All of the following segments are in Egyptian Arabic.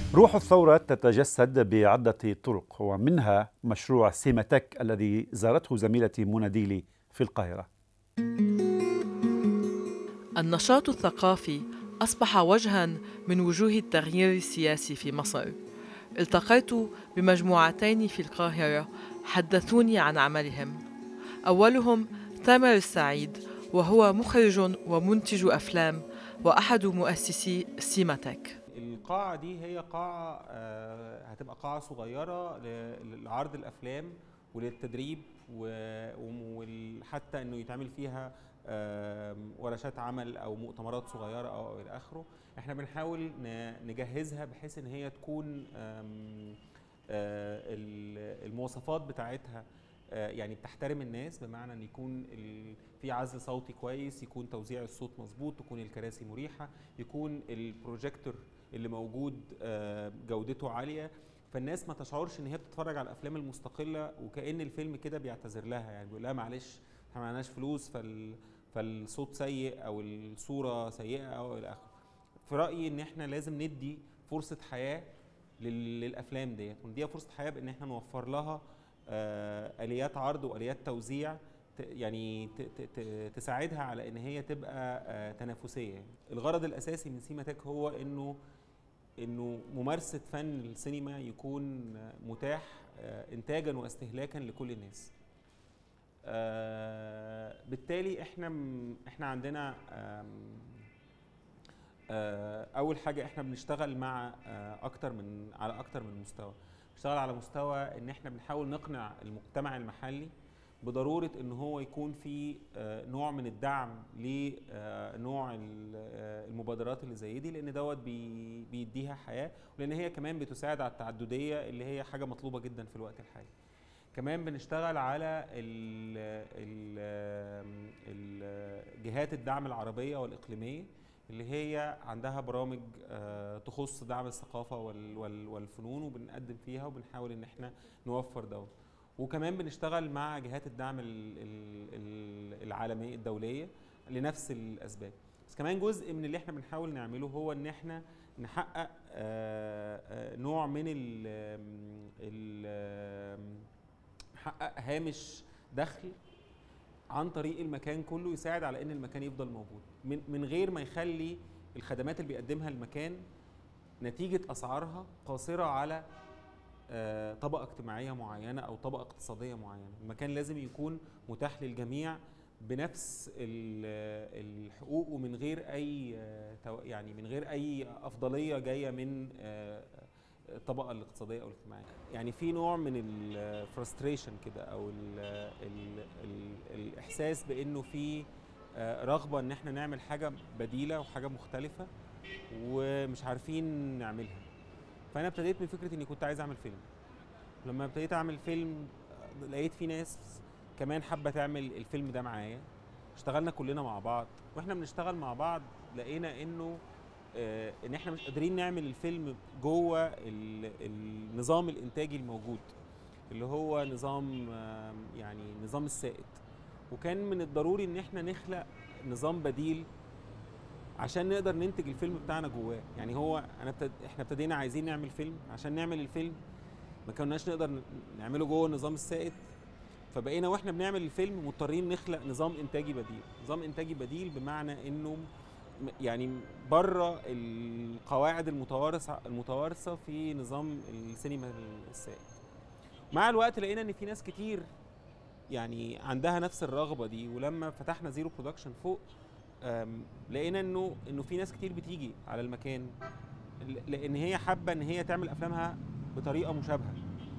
روح الثورة تتجسد بعدة طرق ومنها مشروع سيماتك الذي زارته زميلتي منى ديلي في القاهرة النشاط الثقافي أصبح وجها من وجوه التغيير السياسي في مصر التقيت بمجموعتين في القاهرة حدثوني عن عملهم أولهم تامر السعيد وهو مخرج ومنتج أفلام وأحد مؤسسي سيماتك القاعة دي هي قاعة آه، هتبقى قاعة صغيرة ل- لعرض الأفلام وللتدريب وحتى إنه يتعمل فيها آم، ورشات عمل أو مؤتمرات صغيرة أو إلى آخره إحنا بنحاول ن- نجهزها بحيث إن هي تكون آم، آه، ال- المواصفات بتاعتها آه، يعني بتحترم الناس بمعنى ان يكون ال- في عزل صوتي كويس يكون توزيع الصوت مظبوط تكون الكراسي مريحه يكون البروجيكتور اللي موجود آه، جودته عاليه فالناس ما تشعرش ان هي بتتفرج على الافلام المستقله وكان الفيلم كده بيعتذر لها يعني بيقول لها معلش احنا معناش فلوس فال فالصوت سيء او الصوره سيئه او الى اخره في رايي ان احنا لازم ندي فرصه حياه لل- للافلام ديت ونديها فرصه حياه بان احنا نوفر لها آه، اليات عرض واليات توزيع ت- يعني ت- ت- ت- تساعدها على ان هي تبقى آه، تنافسيه يعني. الغرض الاساسي من سيماتك هو انه انه ممارسه فن السينما يكون آه، متاح آه، انتاجا واستهلاكا لكل الناس آه، بالتالي احنا م- احنا عندنا آم، آه، اول حاجه احنا بنشتغل مع آه، اكتر من على اكتر من مستوى بنشتغل على مستوى ان احنا بنحاول نقنع المجتمع المحلي بضروره ان هو يكون في آه، نوع من الدعم لنوع المبادرات اللي زي دي لان دوت بي- بيديها حياه ولان هي كمان بتساعد على التعدديه اللي هي حاجه مطلوبه جدا في الوقت الحالي كمان بنشتغل على ال ال ال جهات الدعم العربيه والاقليميه اللي هي عندها برامج آه، تخص دعم الثقافه وال- وال- والفنون وبنقدم فيها وبنحاول ان احنا نوفر دوت وكمان بنشتغل مع جهات الدعم ال- ال- ال- العالميه الدوليه لنفس الاسباب بس كمان جزء من اللي احنا بنحاول نعمله هو ان احنا نحقق آه، آه، نوع من ال ال نحقق هامش دخل عن طريق المكان كله يساعد على ان المكان يفضل موجود من من غير ما يخلي الخدمات اللي بيقدمها المكان نتيجه اسعارها قاصره على آه، طبقه اجتماعيه معينه او طبقه اقتصاديه معينه المكان لازم يكون متاح للجميع بنفس ال- الحقوق ومن غير اي آه، تو- يعني من غير اي افضليه جايه من آه، الطبقه الاقتصاديه او الاجتماعيه يعني في نوع من الفرستريشن كده او ال ال ال الاحساس بانه في آه، رغبه ان احنا نعمل حاجه بديله وحاجه مختلفه ومش عارفين نعملها فانا ابتديت من فكره اني كنت عايز اعمل فيلم لما ابتديت اعمل فيلم آه، لقيت في ناس كمان حابه تعمل الفيلم ده معايا اشتغلنا كلنا مع بعض واحنا بنشتغل مع بعض لقينا انه آه، ان احنا مش قادرين نعمل الفيلم جوه ال- النظام الانتاجي الموجود اللي هو نظام آم، يعني نظام السائد وكان من الضروري ان احنا نخلق نظام بديل عشان نقدر ننتج الفيلم بتاعنا جواه يعني هو انا ابتد... احنا ابتدينا عايزين نعمل فيلم عشان نعمل الفيلم ما كناش نقدر ن- نعمله جوه النظام السائد فبقينا واحنا بنعمل الفيلم مضطرين نخلق نظام انتاجي بديل نظام انتاجي بديل بمعنى انه م- يعني بره القواعد المتوارثه المتوارثه في نظام السينما السائد مع الوقت لقينا ان في ناس كتير يعني عندها نفس الرغبه دي ولما فتحنا زيرو برودكشن فوق أم، لقينا انه انه في ناس كتير بتيجي على المكان ل- لان هي حابه ان هي تعمل افلامها بطريقه مشابهه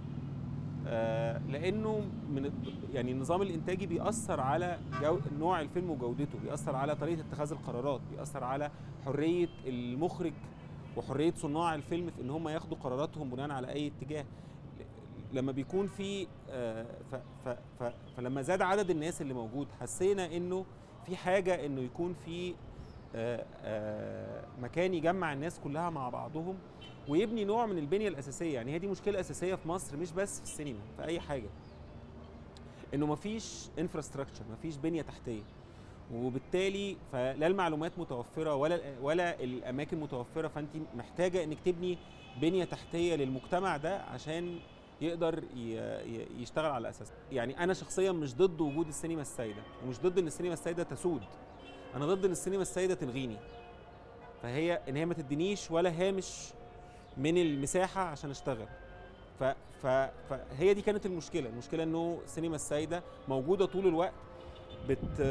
آه، لانه من الط- يعني النظام الانتاجي بيأثر على جو نوع الفيلم وجودته بيأثر على طريقه اتخاذ القرارات بيأثر على حريه المخرج وحريه صناع الفيلم في ان هم ياخدوا قراراتهم بناء على اي اتجاه ل- لما بيكون في آه، ف- ف- ف- فلما زاد عدد الناس اللي موجود حسينا انه في حاجه انه يكون في آه، آه، مكان يجمع الناس كلها مع بعضهم ويبني نوع من البنيه الاساسيه يعني هي دي مشكله اساسيه في مصر مش بس في السينما في اي حاجه انه مفيش انفراستراكشر مفيش بنيه تحتيه وبالتالي فلا المعلومات متوفره ولا ولا الاماكن متوفره فانت محتاجه انك تبني بنيه تحتيه للمجتمع ده عشان يقدر ي- ي- يشتغل على اساسها يعني انا شخصيا مش ضد وجود السينما السيده ومش ضد ان السينما السيده تسود انا ضد ان السينما السيده تلغيني فهي ان هي ما تدينيش ولا هامش من المساحه عشان اشتغل ف ف فهي دي كانت المشكله المشكله انه السينما السيده موجوده طول الوقت بت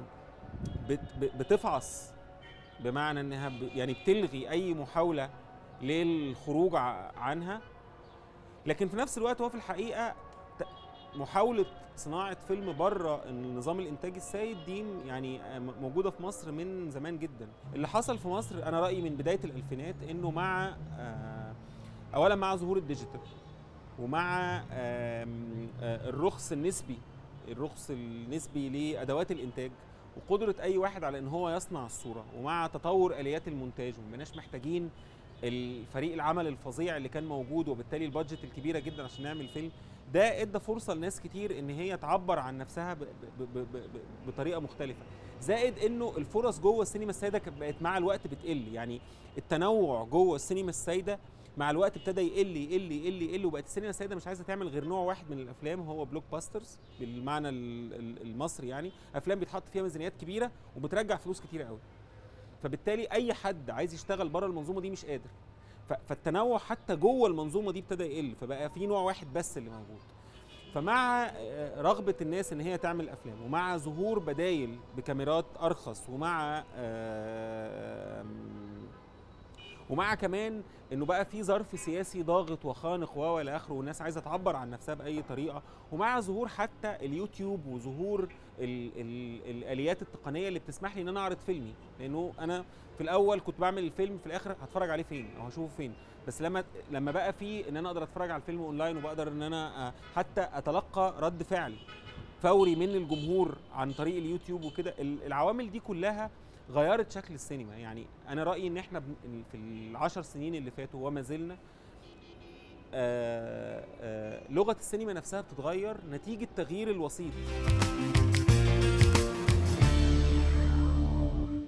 بت بتفعص بمعنى انها ب يعني بتلغي اي محاوله للخروج ع- عنها لكن في نفس الوقت هو في الحقيقه ت- محاوله صناعه فيلم بره النظام الانتاج السائد دي يعني م- موجوده في مصر من زمان جدا اللي حصل في مصر انا رايي من بدايه الالفينات انه مع آه، اولا مع ظهور الديجيتال ومع آم، آه، الرخص النسبي الرخص النسبي لادوات الانتاج وقدره اي واحد على ان هو يصنع الصوره ومع تطور اليات المونتاج وما بقيناش محتاجين الفريق العمل الفظيع اللي كان موجود وبالتالي البادجت الكبيره جدا عشان نعمل فيلم ده ادى فرصه لناس كتير ان هي تعبر عن نفسها ب ب ب ب ب بطريقه مختلفه زائد انه الفرص جوه السينما السيده كانت بقت مع الوقت بتقل يعني التنوع جوه السينما السيده مع الوقت ابتدى يقل يقل يقل يقل وبقت السينما السيده مش عايزه تعمل غير نوع واحد من الافلام هو بلوك باسترز بالمعنى ال- ال- المصري يعني افلام بيتحط فيها ميزانيات كبيره وبترجع فلوس كتيره قوي فبالتالي اي حد عايز يشتغل بره المنظومه دي مش قادر ف- فالتنوع حتى جوه المنظومه دي ابتدى يقل فبقى في نوع واحد بس اللي موجود فمع آه، رغبه الناس ان هي تعمل افلام ومع ظهور بدايل بكاميرات ارخص ومع آم، ومع كمان انه بقى في ظرف سياسي ضاغط وخانق و الى اخره والناس عايزه تعبر عن نفسها باي طريقه ومع ظهور حتى اليوتيوب وظهور ال ال الاليات التقنيه اللي بتسمح لي ان انا اعرض فيلمي لانه انا في الاول كنت بعمل الفيلم في الاخر هتفرج عليه فين او هشوفه فين بس لما لما بقى في ان انا اقدر اتفرج على الفيلم اونلاين وبقدر ان انا آه، حتى اتلقى رد فعل فوري من الجمهور عن طريق اليوتيوب وكده ال- العوامل دي كلها غيرت شكل السينما يعني انا رايي ان احنا بن- في العشر سنين اللي فاتوا وما زلنا آه، آه، لغه السينما نفسها بتتغير نتيجه تغيير الوسيط